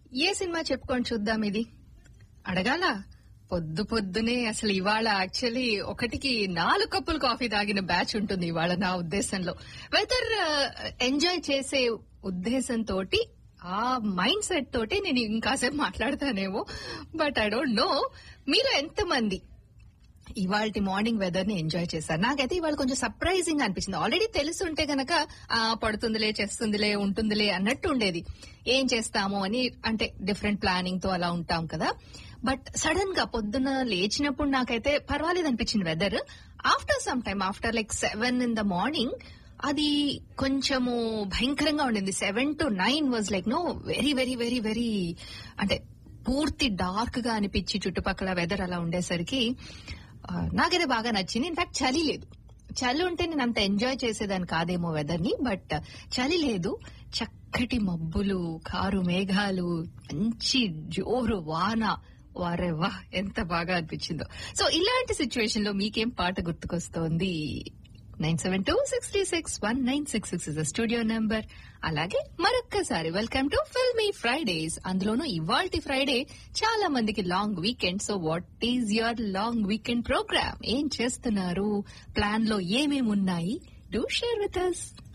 ఏ cinema చెప్పుకొని చూద్దాం ఇది అడగాల పొద్దు పొద్దునే అసలు ఇవాళ యాక్చువల్లీ ఒకటికి నాలుగు కప్పులు కాఫీ తాగిన బ్యాచ్ ఉంటుంది ఇవాళ నా ఉద్దేశంలో వెదర్ ఎంజాయ్ చేసే ఉద్దేశంతో ఆ మైండ్ సెట్ తోటి నేను ఇంకాసేపు మాట్లాడతానేమో బట్ ఐ డోంట్ నో మీరు ఎంతమంది ఇవాళ మార్నింగ్ వెదర్ ని ఎంజాయ్ చేశారు నాకైతే ఇవాళ కొంచెం సర్ప్రైజింగ్ అనిపించింది ఆల్రెడీ తెలుసుంటే గనక ఆ పడుతుందిలే చేస్తుందిలే ఉంటుందిలే అన్నట్టు ఉండేది ఏం చేస్తాము అని అంటే డిఫరెంట్ ప్లానింగ్ తో అలా ఉంటాం కదా బట్ సడన్ గా పొద్దున లేచినప్పుడు నాకైతే పర్వాలేదు అనిపించింది weather after some time after like seven in the morning అది కొంచెము భయంకరంగా ఉండింది seven to nine was like no very very very very అంటే పూర్తి డార్క్ గా అనిపించి చుట్టుపక్కల వెదర్ అలా ఉండేసరికి ఆ, నాకైతే బాగా నచ్చింది ఇన్ఫాక్ట్ చలి లేదు చలి ఉంటే నేను అంత ఎంజాయ్ చేసేదాన్ని కాదేమో వెదర్ ని బట్ చలి లేదు చక్కటి మబ్బులు కారు మేఘాలు మంచి జోరు వాన వారెవ్వా ఎంత బాగా అనిపించిందో సో ఇలాంటి సిచ్యువేషన్ లో మీకేం పాట గుర్తుకొస్తోంది nine seven two sixty six one nine six six is studio number అలాగే మరొక్కసారి వెల్కమ్ టు ఫిల్మీ ఫ్రైడేస్ అందులోనూ ఇవాల్టి ఫ్రైడే చాలా మందికి long weekend so what is your long weekend program ఏం చేస్తున్నారు ప్లాన్ లో ఏమేమి ఉన్నాయి డూ షేర్ విత్ అస్